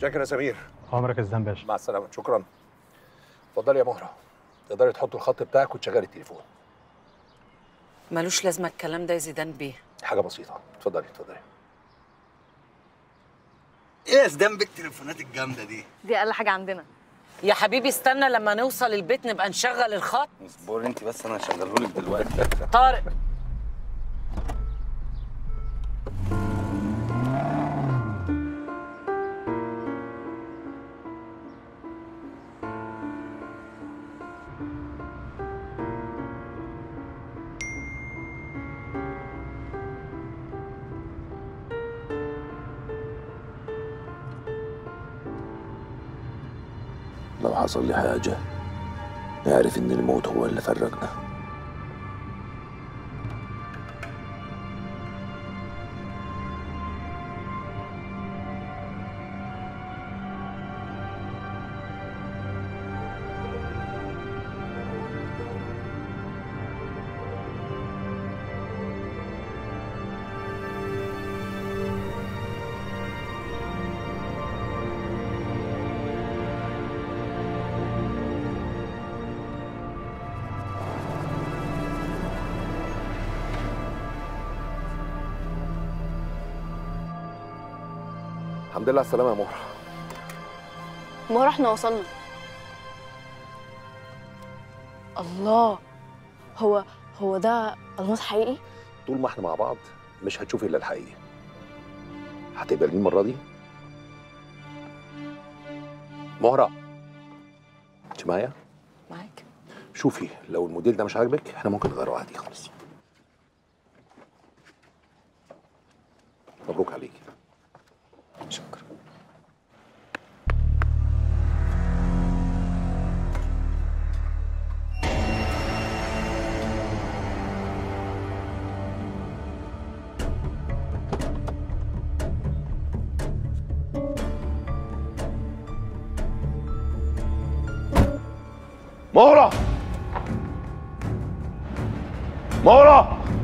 شكرا يا سمير عمرك الزن باشا مع السلامه شكرا اتفضلي يا مهره تقدري تحطي الخط بتاعك وتشغلي التليفون ملوش لازمه الكلام ده يا زيدان بيه حاجه بسيطه اتفضلي اتفضلي ايه يا زدان بالتليفونات الجامده دي دي اقل حاجه عندنا يا حبيبي استنى لما نوصل البيت نبقى نشغل الخط اصبري انت بس انا هشغلهولك دلوقتي طارق لو حصل لي حاجة اعرف إن الموت هو اللي فرقنا الحمد لله على السلامه يا مهره ما احنا وصلنا الله هو هو ده الماس حقيقي طول ما احنا مع بعض مش هتشوفي الا الحقيقه هتقبلين المره دي مهره انت معايا معاك شوفي لو الموديل ده مش عاجبك احنا ممكن نغيره عادي خالص مبروك عليكي شكرا مهرة مهرة